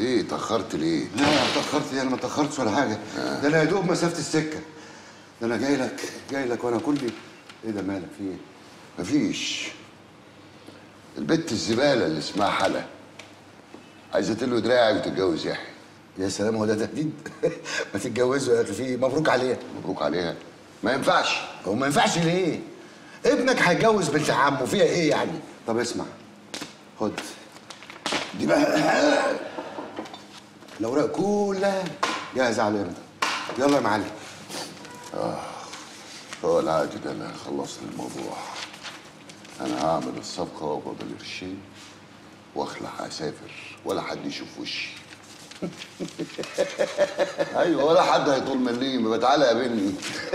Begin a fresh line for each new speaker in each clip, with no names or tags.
ايه اتاخرت ليه
لا اتاخرت انا ما اتاخرتش ولا حاجه ده انا يا دوب مسافه السكه ده انا جاي لك جاي لك وانا كلي ايه ده مالك في ايه
مفيش البت الزباله اللي اسمها حلا عايزه تلو دراعي وتتجوز يحيى
يا سلام هو ده تهديد ما تتجوزوا يا اخي في إيه؟ مبروك عليها
مبروك عليها ما ينفعش
هو ما ينفعش ليه ابنك هيتجوز بنت عمه فيها ايه يعني طب اسمع خد دي بقى الاوراق كلها جاهزه على الامضاء يلا يا معلم
هو العادي ده اللي هيخلصني الموضوع انا هعمل الصفقه وابقى القرشين واخلع اسافر ولا حد يشوف وشي ايوه ولا حد هيطول مني ما تعالى قابلني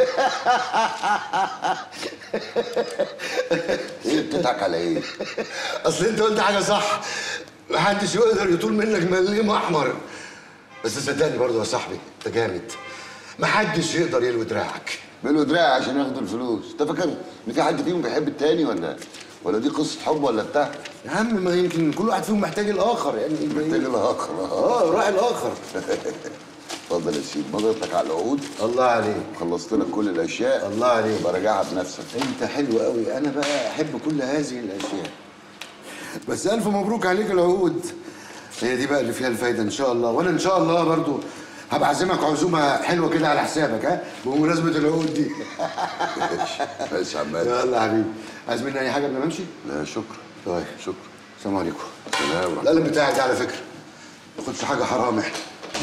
ايه بتضحك على ايه؟
اصل انت قلت حاجه صح محدش يقدر يطول منك مليم احمر بس صدقني برضه يا صاحبي انت جامد محدش يقدر يلوي دراعك
ماله دراعي عشان ياخدوا الفلوس انت فاكر ان في حد فيهم بيحب التاني ولا ولا دي قصه حب ولا بتاع
يا عم ما يمكن كل واحد فيهم محتاج الاخر يعني
محتاج الاخر
اه راعي الاخر
اتفضل يا سيدي مضيت لك على العقود
الله عليك
خلصت لك كل الاشياء
الله عليك.
براجعها بنفسك
انت حلو قوي انا بقى احب كل هذه الاشياء بس الف مبروك عليك العقود هي دي بقى اللي فيها الفايده ان شاء الله وانا ان شاء الله برضو هبقى اعزمك عزومه حلوه كده على حسابك ها بمناسبه العقود دي
ماشي يا عمال
يلا يا حبيبي عايز مني اي حاجه قبل ما امشي
لا شكرا
طيب
شكرا
السلام عليكم
سلام ورحمة
القلم بتاعي ده على فكره ما تاخدش حاجه حرام احنا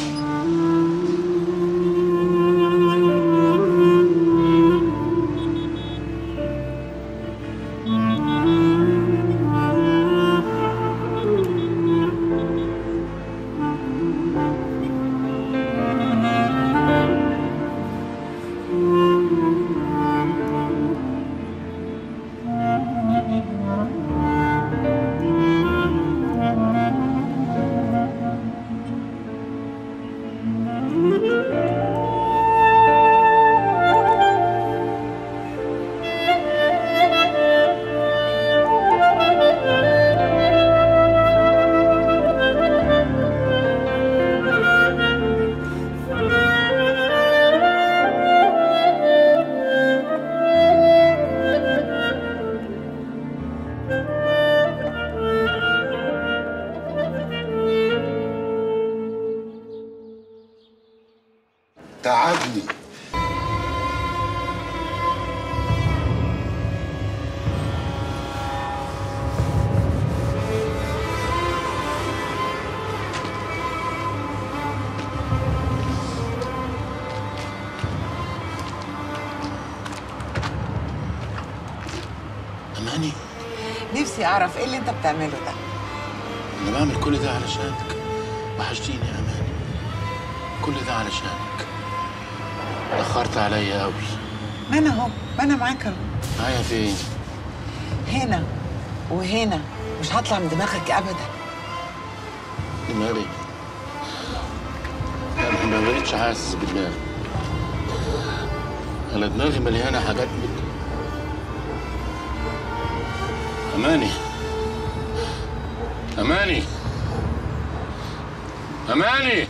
تعبني
أماني
نفسي اعرف ايه اللي انت بتعمله ده
أنا بعمل كل ده علشانك وحشتيني يا أماني كل ده علشانك تأخرت عليا أوي
ما انا اهو ما انا معاك اهو
معايا فين؟
هنا وهنا مش هطلع من دماغك ابدا
دماغي أنا ما بقتش حاسس بدماغي أنا دماغي مليانة حاجات من أماني أماني أماني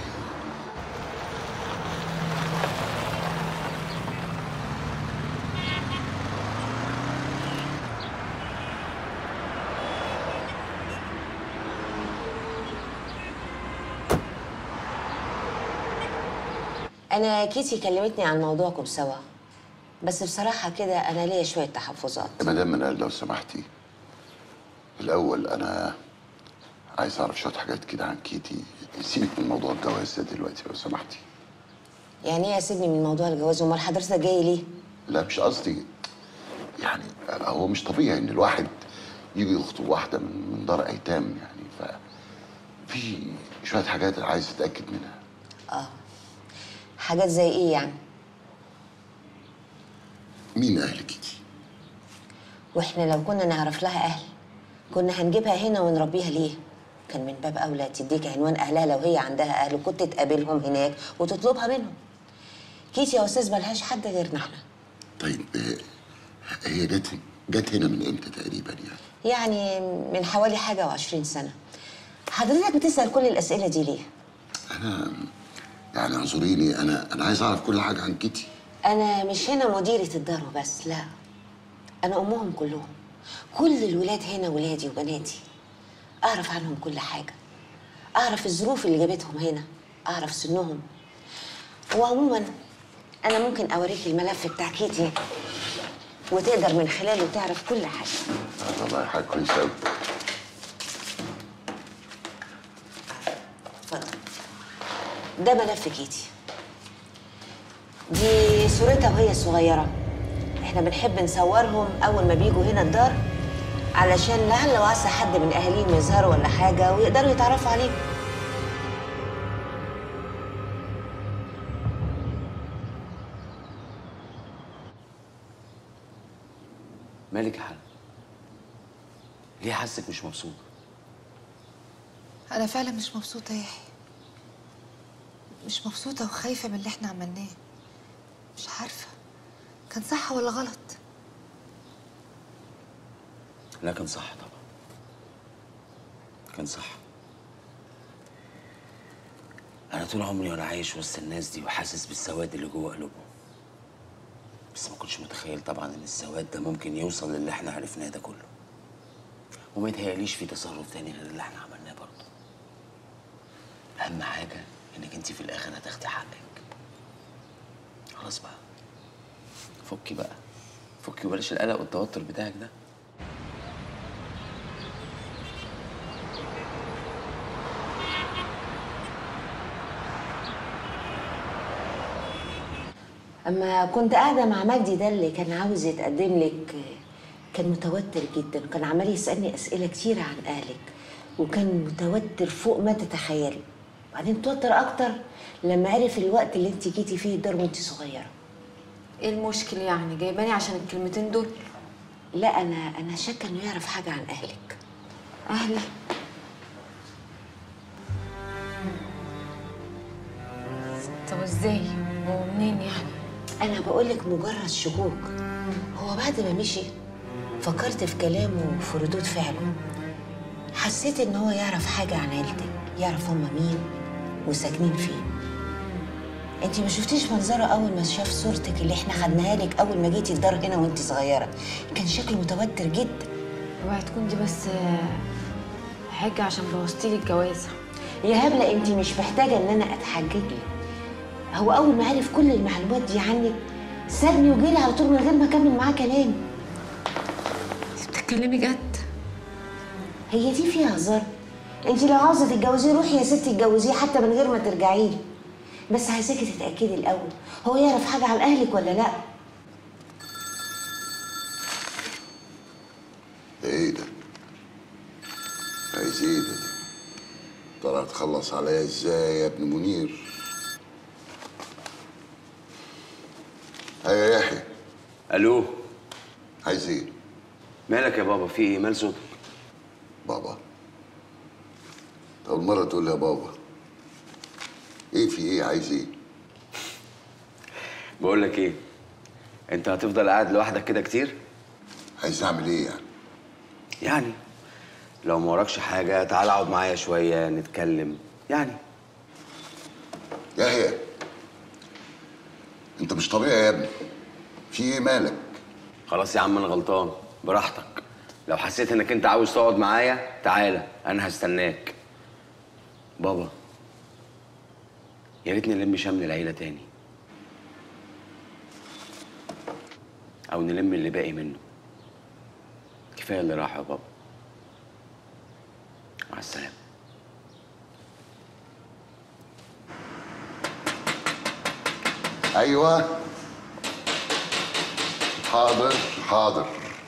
أنا كيتي كلمتني عن موضوعكم سوا بس بصراحة كده أنا ليا شوية تحفظات
يا مدام منال لو سمحتي الاول انا عايز اعرف شويه حاجات كده عن كيتي سيبك من موضوع الجواز ده دلوقتي لو سمحتي
يعني إيه يا سيدني من موضوع الجواز أمال حضرتك جاي ليه؟
لا مش قصدي يعني هو مش طبيعي ان الواحد يجي يخطب واحده من من دار ايتام يعني ف في شويه حاجات عايز اتاكد منها
حاجات زي إيه يعني؟
مين اهل كيتي
وإحنا لو كنا نعرف لها أهل كنا هنجيبها هنا ونربيها ليه؟ كان من باب أولى تديك عنوان أهلها لو هي عندها أهل وكنت تقابلهم هناك وتطلبها منهم كيتي يا أستاذ ملهاش حد غيرنا إحنا
طيب آه، هي جت جت هنا من امتى تقريبا يعني
يعني من حوالي حاجة وعشرين سنة حضرتك بتسأل كل الأسئلة دي ليه؟
انا يعني اعذريني انا انا عايز اعرف كل حاجه عن كيتي
انا مش هنا مديرة الدار وبس لا انا امهم كلهم كل الولاد هنا ولادي وبناتي اعرف عنهم كل حاجة اعرف الظروف اللي جابتهم هنا اعرف سنهم وعموما انا ممكن اوريك الملف بتاع كيتي وتقدر من خلاله تعرف كل حاجة
والله حاجه كويسه قوي
اتفضل ده ملف كيتي دي صورتها وهي صغيرة احنا بنحب نصورهم أول ما بيجوا هنا الدار علشان لعل وعسى حد من أهاليهم يظهروا ولا حاجة ويقدروا يتعرفوا عليهم
مالك يا حل ليه حاسك مش مبسوط
أنا فعلا مش مبسوطة يا يحيى مش مبسوطة وخايفة من اللي احنا عملناه مش عارفة كان صح ولا غلط
لا كان صح طبعا كان صح انا طول عمري وانا عايش وسط الناس دي وحاسس بالسواد اللي جوه قلوبهم بس ما كنتش متخيل طبعا ان السواد ده ممكن يوصل للي احنا عرفناه ده كله وما يتهيأليش في تصرف تاني غير اللي احنا عملناه برضه اهم حاجه انك انت في الاخر هتاخدي حقك خلاص بقى فكي بقى فكي وبلاش القلق والتوتر بتاعك ده
أما كنت قاعدة مع مجدي ده اللي كان عاوز يتقدم لك كان متوتر جدا وكان عمال يسألني أسئلة كتيرة عن أهلك وكان متوتر فوق ما تتخيلي بعدين توتر أكتر لما عرف الوقت اللي انت جيتي فيه الدار وانت صغيرة
ايه المشكل يعني جايباني عشان الكلمتين دول
لا أنا أنا شاكة إنه يعرف حاجة عن أهلك
أهلي طب ازاي ومنين يعني
أنا بقولك مجرد شكوك هو بعد ما مشي فكرت في كلامه وفي ردود فعله حسيت إن هو يعرف حاجة عن عيلتك يعرف هما مين وساكنين فين انت ما شفتيش منظره اول ما شاف صورتك اللي احنا خدناها لك اول ما جيتي الدار هنا وانت صغيره كان شكله متوتر جدا
اوعي تكون دي بس آه، حاجة عشان بوظتيلي الجوازة
يا هبله انت مش محتاجه ان انا اتحجج لك هو اول ما عرف كل المعلومات دي عنك سابني وجري على طول من غير ما اكمل معاه كلام
بتتكلمي جد
هي دي فيها هزار انت لو عاوزه تتجوزيه روحي يا ستي اتجوزيه حتى من غير ما ترجعي لي بس عايزاكي تتاكدي الاول هو يعرف حاجه عن اهلك ولا لا
ده ايه ده؟ عايز ايه ده؟ ترى هتخلص عليا ازاي يا ابن منير؟ ايوه يا يحيى
الو
عايز ايه؟
مالك يا بابا في ايه مال صوتك
بابا أول مرة تقول لي يا بابا ايه في ايه عايز ايه؟
بقول لك ايه انت هتفضل قاعد لوحدك كده كتير
عايز اعمل ايه يعني؟
يعني لو ما وراكش حاجه تعال اقعد معايا شويه نتكلم يعني
يحيى انت مش طبيعي يا ابني في ايه مالك؟
خلاص يا عم انا غلطان براحتك لو حسيت انك انت عاوز تقعد معايا تعالى انا هستناك بابا يا ريت نلم شمل العيله تاني او نلم اللي باقي منه كفايه اللي راح يا بابا مع السلامه
ايوه حاضر حاضر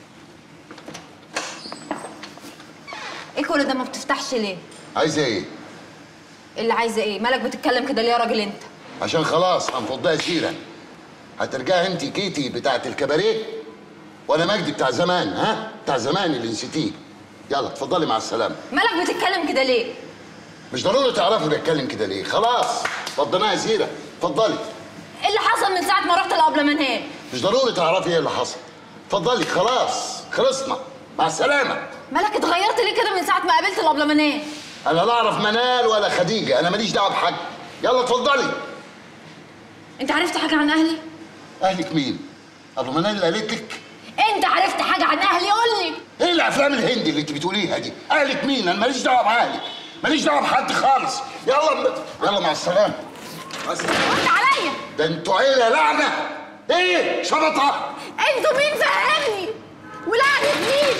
ايه كل ده ما بتفتحش ليه؟
عايز ايه؟
اللي عايزه ايه؟ مالك بتتكلم كده ليه يا راجل انت؟
عشان خلاص هنفضها سيره هترجعي انت كيتي بتاعت الكباريه وانا مجدي بتاع زمان ها بتاع زمان اللي نسيتيه يلا اتفضلي مع السلامه
مالك بتتكلم كده ليه؟
مش ضروري تعرفي بتكلم كده ليه خلاص فضيناها سيره اتفضلي
ايه اللي حصل من ساعه ما رحت لقبلمنان؟
مش ضروري تعرفي ايه اللي حصل اتفضلي خلاص خلصنا مع السلامه
مالك اتغيرت ليه كده من ساعه ما قابلت القبلمنان؟
انا لا اعرف منال ولا خديجه انا ماليش دعوه بحاجه يلا اتفضلي
انت عرفت حاجه عن اهلي
اهلك مين ابو منال اللي قالت لك
انت عرفت حاجه عن اهلي قول لي
ايه الافلام الهندي اللي انت بتقوليها دي اهلك مين انا ماليش دعوه باهلي ماليش دعوه بحد خالص يلا يلا مع السلامه مع السلامة.
رد عليا
ده انتوا عيله لعنه ايه شبطه
انتوا مين فهمني ولعنة مين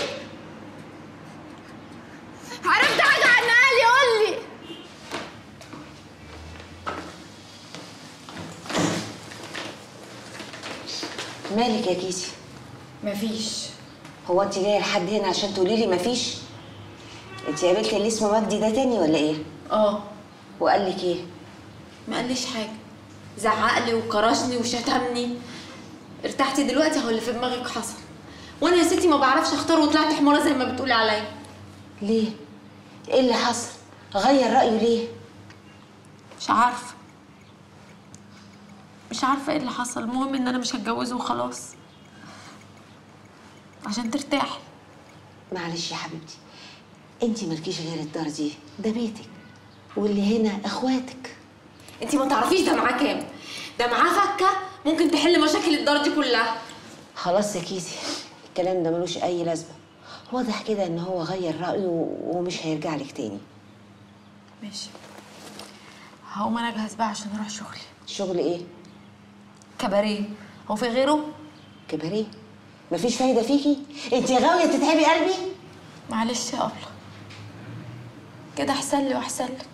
عرفت حاجه عن اهلي قول لي
مالك يا كيسي
مفيش
هو انت جايه لحد هنا عشان تقولي لي مفيش انت قابلتي اللي اسمه مجدي ده تاني ولا ايه
اه
وقال لك ايه
ما قاليش حاجه زعق لي وكرشني وشتمني ارتحتي دلوقتي هو اللي في دماغك حصل وانا يا ستي ما بعرفش اختار وطلعت حماره زي ما بتقولي عليا
ليه ايه اللي حصل غير رايه ليه
مش عارفه مش عارفه ايه اللي حصل المهم ان انا مش هتجوزه وخلاص عشان ترتاحي
معلش يا حبيبتي انت مالكيش غير الدار دي ده بيتك واللي هنا اخواتك
انتي ما تعرفيش ده معاه كام ده معاه فكه ممكن تحل مشاكل الدار دي كلها
خلاص يا كيسي الكلام ده ملوش اي لازمه واضح كده ان هو غير رايه ومش هيرجع لك تاني
ماشي هقوم انا اجهز بقى عشان اروح شغلي
شغل ايه
كباريه هو في غيره
كباريه مفيش فايده فيكي انت غاويه تتعبي قلبي
معلش يا الله كده احسن لي واحسن لك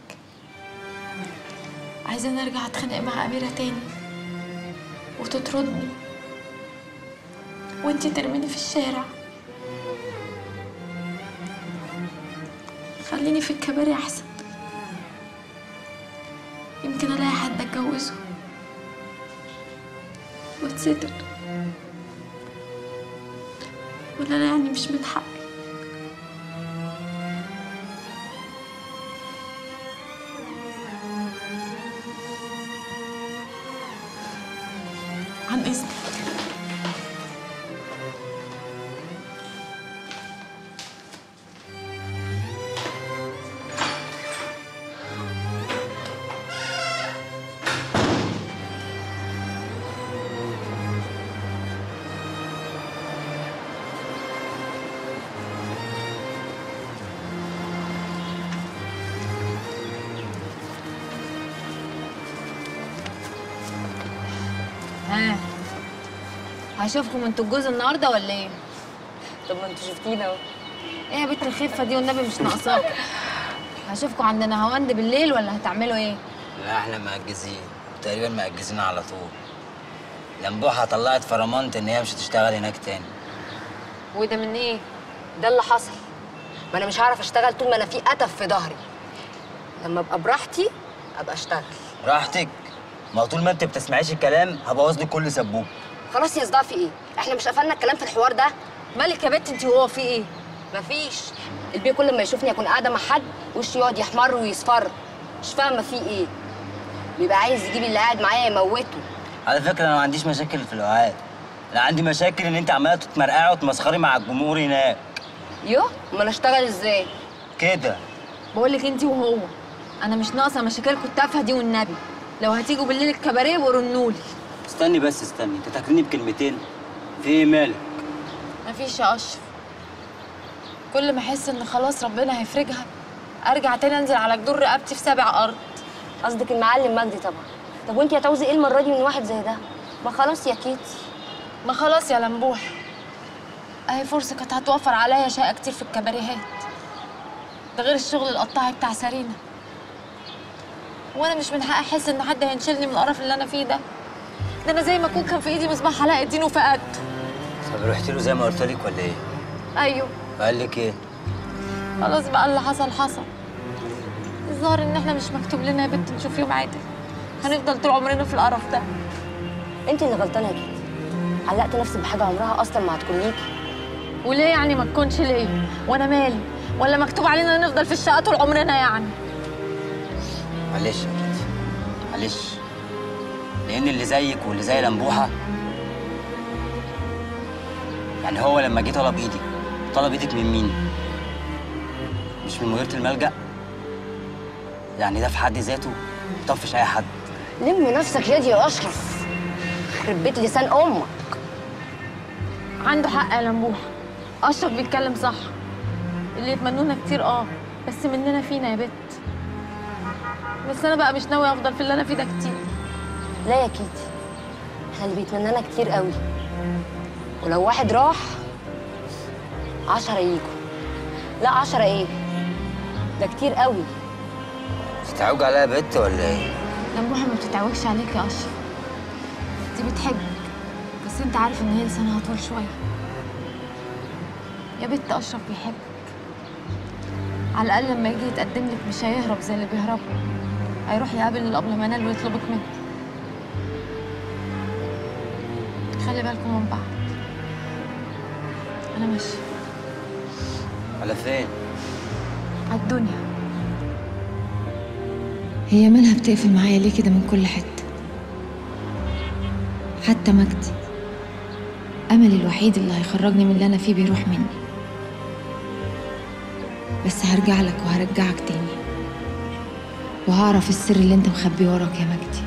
عايزة ارجع اتخانق مع اميره تاني وتطردني وانتي ترميني في الشارع خليني في الكباري احسن يمكن الاقي حد اتجوزه واتستر ولا انا يعني مش من حقي عن اذنك ها هشوفكم انتوا الجوز النهارده ولا ايه؟
طب ما انتوا شفتينا اهو
ايه يا بنت الخفه دي والنبي مش ناقصاك هشوفكم عند نهاوند بالليل ولا هتعملوا ايه؟
لا احنا مأجزين تقريبا مأجزين على طول لمبوحة طلعت فرمانت ان هي مش هتشتغل هناك تاني
وده من ايه ده اللي حصل ما انا مش هعرف اشتغل طول ما انا في قتف في ظهري لما ابقى براحتي ابقى اشتغل
راحتك ما هو طول ما انت بتسمعيش الكلام هبوظ لك كل سبوب
خلاص يا صداع في ايه احنا مش قفلنا الكلام في الحوار ده
مالك يا بنت انت وهو في ايه؟
مفيش البيه كل ما يشوفني اكون قاعده مع حد وشي يقعد يحمر ويصفر مش فاهمه في ايه بيبقى عايز يجيب اللي قاعد معايا يموته
على فكرة انا ما عنديش مشاكل في القعاد انا عندي مشاكل ان انت عمالة تتمرقعي وتمسخري مع الجمهور هناك
يوه امال اشتغل ازاي
كده
بقول لك انت وهو انا مش ناقصه مشاكلكم التافهه دي والنبي لو هتيجوا بالليل الكباريه ورنولي
استني بس استني انت تاكلني بكلمتين في ايه مالك
مفيش يا اشرف كل ما احس ان خلاص ربنا هيفرجها ارجع تاني انزل على جدور رقبتي في سابع ارض
قصدك المعلم مجدي طبعا طب وانت هتعوزي ايه المره دي من واحد زي ده ما خلاص يا كيتي
ما خلاص يا لمبوح اهي فرصه كانت هتوفر عليا شقه كتير في الكباريهات ده غير الشغل القطاعي بتاع سارينا وانا مش من حقي احس ان حد هينشلني من القرف اللي انا فيه ده ده انا زي ما اكون كان في ايدي مصباح علاء الدين وفقدته
طب رحت له زي ما قلت لك ولا ايه
ايوه
قال لك ايه
خلاص بقى اللي حصل حصل الظاهر ان احنا مش مكتوب لنا يا بنت نشوف يوم عادل هنفضل طول عمرنا في القرف ده
انت اللي غلطانه يا كيتي علقت نفسك بحاجه عمرها اصلا ما هتكون ليكي
وليه يعني ما تكونش ليه وانا مالي ولا مكتوب علينا نفضل في الشقه طول عمرنا يعني
معلش يا كيتي معلش لان اللي زيك واللي زي لمبوحه يعني هو لما جه طلب ايدي طلب ايدك من مين مش من مديرة الملجأ يعني ده في حد ذاته طفش اي حد
لم نفسك يا دي يا اشرف يخرب بيت لسان امك
عنده حق يا لمبوح اشرف بيتكلم صح اللي يتمنونا كتير اه بس مننا فينا يا بت بس انا بقى مش ناوي افضل في اللي انا فيه ده كتير
لا يا كيتي احنا اللي بيتمنانا كتير قوي ولو واحد راح عشرة يجوا لا عشرة ايه ده كتير قوي
تتعوج عليها بت ولا ايه؟
لمبوحة ما بتتعوجش عليك يا اشرف دي بتحبك بس انت عارف ان هي لسانها طول شويه يا بت اشرف بيحبك على الاقل لما يجي يتقدم لك مش هيهرب زي اللي بيهربوا هيروح يقابل الابله منال ويطلبك منه خلي بالكم من بعض انا ماشيه
على فين؟
على الدنيا
هي مالها بتقفل معايا ليه كده من كل حتة حتى مجدي أملي الوحيد اللي هيخرجني من اللي أنا فيه بيروح مني بس هرجع لك وهرجعك تاني وهعرف السر اللي انت مخبيه وراك يا مجدي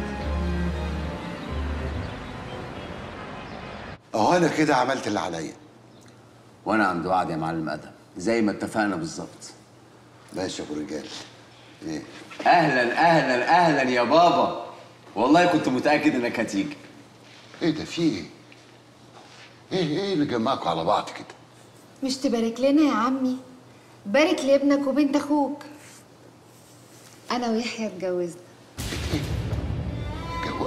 اهو انا كده عملت اللي عليا
وانا عند وعد يا معلم ادم زي ما اتفقنا بالظبط
ماشي يا ابو رجال ايه
اهلا اهلا اهلا يا بابا والله كنت متاكد انك هتيجي
ايه ده في ايه؟ ايه ايه اللي جمعكم على بعض كده؟
مش تبارك لنا يا عمي بارك لابنك وبنت اخوك انا ويحيى اتجوزنا
جو...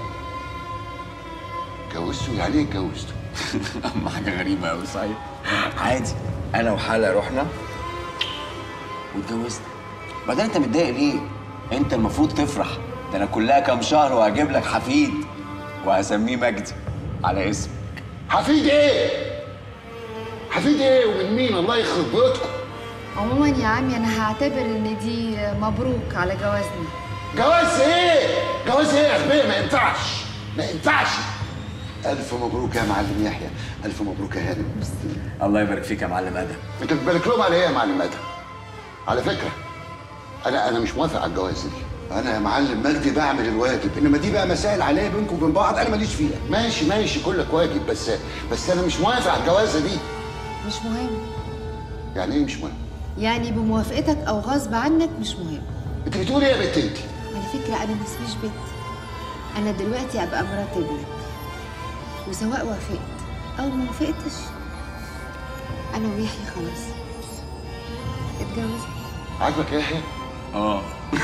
جوزتوا يعني ايه جوزتوا؟
اما حاجه غريبه قوي صحيح عادي انا وحلا رحنا واتجوزنا بعدين انت متضايق ليه انت المفروض تفرح ده انا كلها كام شهر وهجيب لك حفيد وهسميه مجدي على اسم
حفيد ايه؟ حفيد ايه ومن مين الله يخرب بيوتكم؟
عموما يا عمي انا هعتبر ان دي مبروك على جوازنا
جواز ايه؟ جواز ايه يا اخبيه ما ينفعش ما ينفعش
الف مبروك يا معلم يحيى الف مبروك يا هانم
الله يبارك فيك يا معلم ادم
انت بتبارك لهم على ايه يا معلم ادم؟ على فكره انا انا مش موافق على الجواز دي
انا يا معلم مجدي بعمل الواجب انما دي بقى مسائل عليا بينكم وبين بعض انا ماليش فيها
ماشي ماشي كلك واجب بس بس انا مش موافق على الجوازه دي
مش مهم
يعني ايه مش مهم؟
يعني بموافقتك او غصب عنك مش مهم
انت بتقولي ايه يا بنت انت؟
على فكره انا ما اسميش بنت انا دلوقتي ابقى مرات ابنك وسواء وافقت او ما وافقتش انا ويحيى خلاص اتجوزنا
عاجبك يا يحيى؟
اه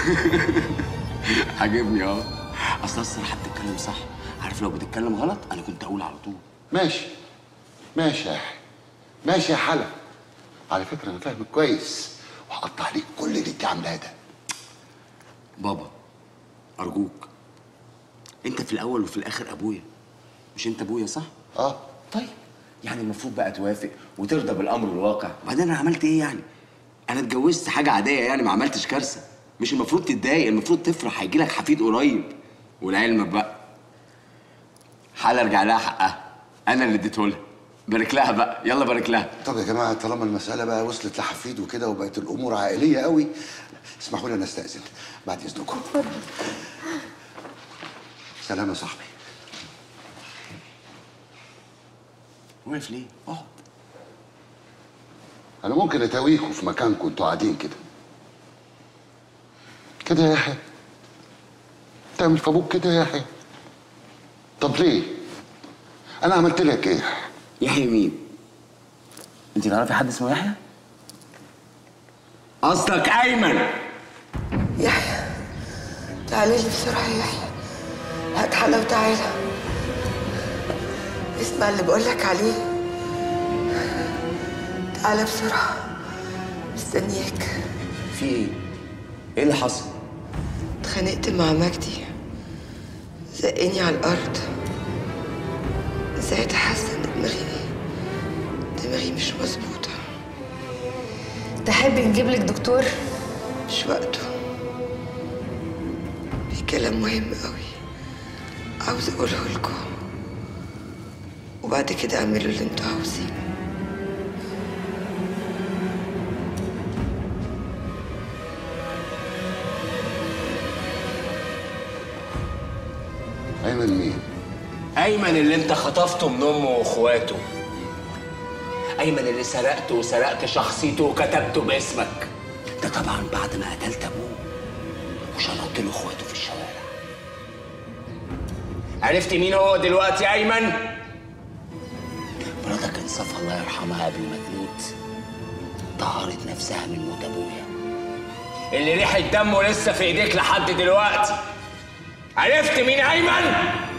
عاجبني اه اصل الصراحه بتتكلم صح عارف لو بتتكلم غلط انا كنت اقول على طول
ماشي ماشي يا يحيى ماشي يا حلا على فكره انا فاهمك كويس وهقطع عليك كل اللي انت عاملاه ده
بابا ارجوك انت في الاول وفي الاخر ابويا مش انت ابويا صح
اه
طيب يعني المفروض بقى توافق وترضى بالامر الواقع بعدين انا عملت ايه يعني انا اتجوزت حاجه عاديه يعني ما عملتش كارثه مش المفروض تتضايق المفروض تفرح هيجي لك حفيد قريب ولعلمك بقى حاله ارجع لها حقها انا اللي اديته لها بارك لها بقى يلا بارك لها
طب يا جماعه طالما المساله بقى وصلت لحفيد وكده وبقت الامور عائليه قوي اسمحوا لي انا استاذن بعد اذنكم سلام يا صاحبي
واقف ليه اقعد
انا ممكن اتاويكوا في مكانكم انتوا قاعدين كده كده يا يحيى تعمل في ابوك كده يا يحيى طب ليه انا عملت لك ايه
يحيى مين انت تعرفي حد اسمه يحيى قصدك ايمن
يحيى تعالي لي بسرعة يا يحيى هات حلا وتعالى اسمع اللي بقولك عليه تعالى بسرعة مستنياك
في ايه ايه اللي حصل
اتخانقت مع مجدي زقني على الأرض ساعتها حاسة إن دماغي دماغي مش مظبوطة
تحب نجيب لك دكتور
مش وقته في كلام مهم قوي عاوزة أقوله لكم وبعد كده اعملوا اللي انتوا عاوزينه
ايمن مين
ايمن اللي انت خطفته من امه واخواته ايمن اللي سرقته وسرقت شخصيته وكتبته باسمك ده طبعا بعد ما قتلت ابوه وشنطت له اخواته في الشوارع عرفت مين هو دلوقتي ايمن مراتك انصاف الله يرحمها قبل ما تموت طهرت نفسها من موت ابويا اللي ريحه دمه لسه في ايديك لحد دلوقتي عرفت مين ايمن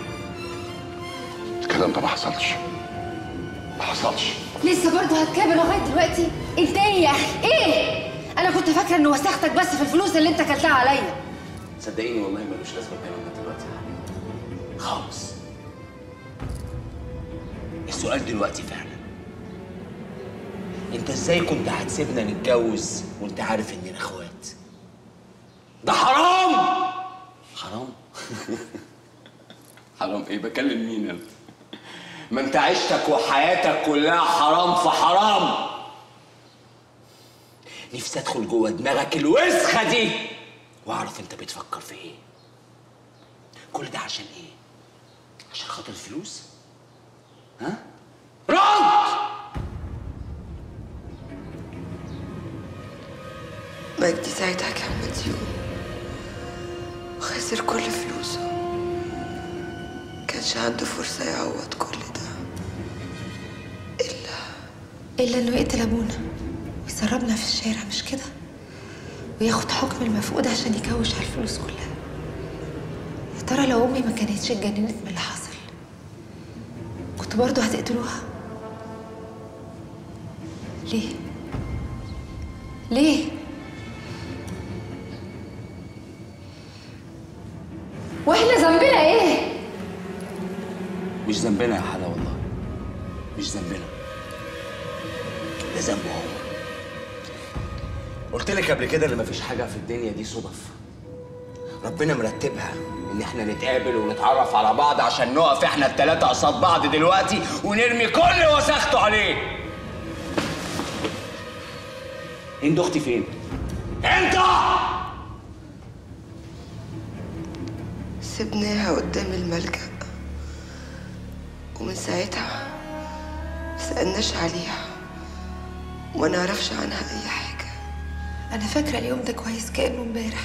الكلام ده ما حصلش ما حصلش
لسه برضه هتكابر لغايه دلوقتي انت ايه يا اخي ايه انا كنت فاكره ان وسختك بس في الفلوس اللي انت كلتها عليا
صدقيني والله ملوش لازمه الكلام ده دلوقتي يا حبيبي خالص السؤال دلوقتي فعلا انت ازاي كنت هتسيبنا نتجوز وانت عارف اننا اخوات ده حرام حرام حرام ايه بكلم مين انا ما انت عيشتك وحياتك كلها حرام في حرام نفسي ادخل جوه دماغك الوسخه دي واعرف انت بتفكر في ايه كل ده عشان ايه عشان خاطر الفلوس ها رد
مجدي ساعتها كان مديون وخسر كل فلوسه كانش عنده فرصة يعوض كل ده
إلا إنه يقتل أبونا ويسربنا في الشارع مش كده؟ وياخد حكم المفقود عشان يكوش على الفلوس كلها يا ترى لو أمي ما كانتش اتجننت من اللي حصل كنتوا برضه هتقتلوها؟ ليه؟ ليه؟
واحنا ذنبنا ايه
مش ذنبنا يا حلا والله مش ذنبنا ده ذنبه هو قلت لك قبل كده ان مفيش حاجه في الدنيا دي صدف ربنا مرتبها ان احنا نتقابل ونتعرف على بعض عشان نقف احنا التلاتة قصاد بعض دلوقتي ونرمي كل وسخته عليه هند اختي فين؟ انت
سبناها قدام الملجأ ومن ساعتها مسألناش عليها وما نعرفش عنها أي حاجة
أنا فاكرة اليوم ده كويس كأنه امبارح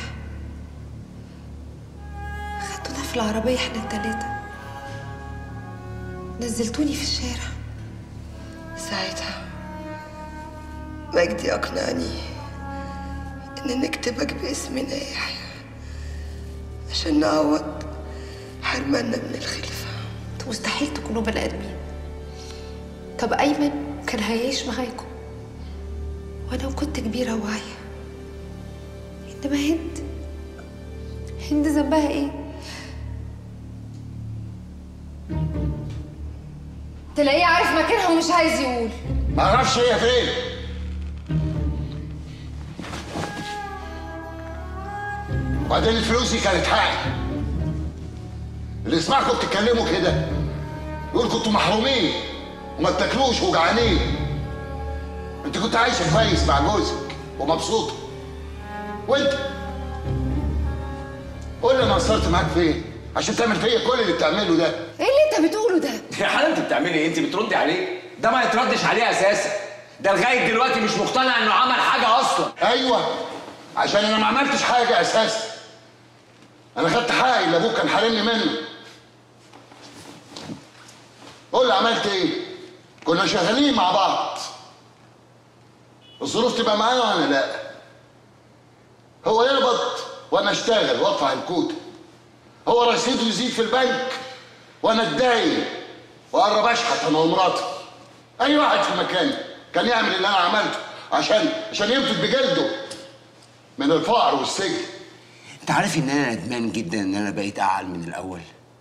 خدتونا في العربية احنا التلاتة نزلتوني في الشارع
ساعتها مجدي أقنعني إن نكتبك باسمنا يا يحيى عشان نعوض حرمنا من الخلفة
انتوا مستحيل تكونوا بني آدمين طب أيمن كان هيعيش معاكم وأنا كنت كبيرة وواعية إنما هند هند ذنبها إيه؟
تلاقيه عارف مكانها ومش عايز يقول
ما اعرفش هي فين وبعدين الفلوس دي كانت حقي اللي يسمعكم بتتكلموا كده يقول كنتوا محرومين وما بتاكلوش وجعانين انت كنت عايشه كويس مع جوزك ومبسوطه وانت قول لي انا قصرت معاك فين عشان تعمل فيا كل اللي بتعمله ده
ايه اللي انت بتقوله ده
يا حلا انت بتعملي ايه؟ انت بتردي عليه؟ ده ما يتردش عليه اساسا ده لغايه دلوقتي مش مقتنع انه عمل حاجه اصلا
ايوه عشان انا ما عملتش حاجه اساسا انا خدت حقي اللي ابوك كان حارمني منه قول لي عملت ايه كنا شغالين مع بعض الظروف تبقى معايا وانا لا هو يقبض وانا اشتغل وادفع الكوت هو رصيده يزيد في البنك وانا اتداين واقرب اشحت انا ومراتي اي واحد في مكاني كان يعمل اللي انا عملته عشان عشان ينفد بجلده من الفقر والسجن
انت عارف ان انا ندمان جدا ان انا بقيت اعقل من الاول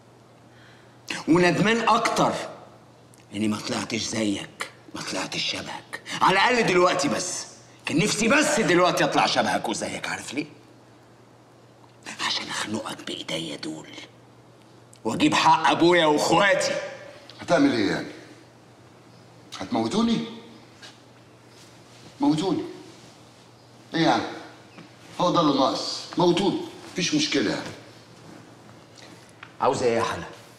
وندمان اكتر اني ما طلعتش زيك ما طلعتش شبهك على الاقل دلوقتي بس كان نفسي بس دلوقتي اطلع شبهك وزيك عارف ليه عشان اخنقك بايديا دول واجيب حق ابويا واخواتي
هتعمل ايه يعني هتموتوني موتوني ايه يعني هو ده اللي ناقص موتوني مفيش مشكله يعني
عاوزه ايه يا حلا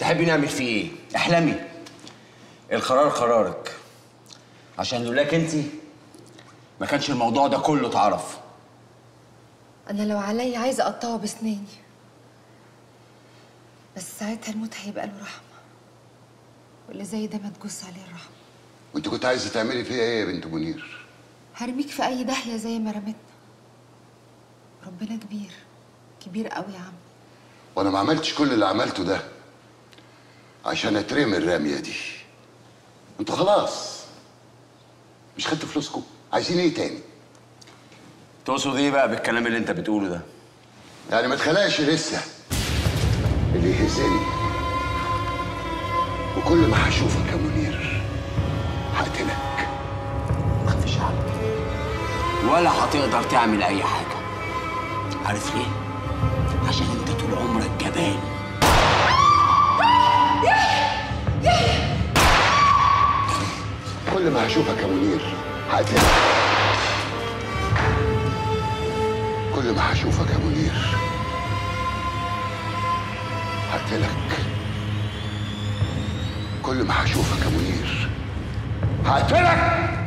تحبي نعمل فيه ايه احلمي القرار قرارك عشان لولاك انت ما كانش الموضوع ده كله اتعرف
انا لو عليا عايزه اقطعه بسناني بس ساعتها الموت هيبقى له رحمه واللي زي ده ما تجوز عليه الرحمه
وانت كنت عايزه تعملي فيها ايه يا بنت منير
هرميك في اي داهيه زي ما رمتنا ربنا كبير كبير قوي يا عم
وانا ما عملتش كل اللي عملته ده عشان اترمي الرميه دي انتوا خلاص مش خدتوا فلوسكم عايزين ايه تاني
تقصد ايه بقى بالكلام اللي انت بتقوله ده
يعني ما تخلقش لسه اللي يهزني وكل ما هشوفك يا منير هقتلك ما تخافش عني
ولا هتقدر تعمل اي حاجه عارف ليه عشان انت طول عمرك جبان
كل ما هشوفك يا منير هقتلك كل ما هشوفك يا منير هقتلك كل ما هشوفك يا منير هقتلك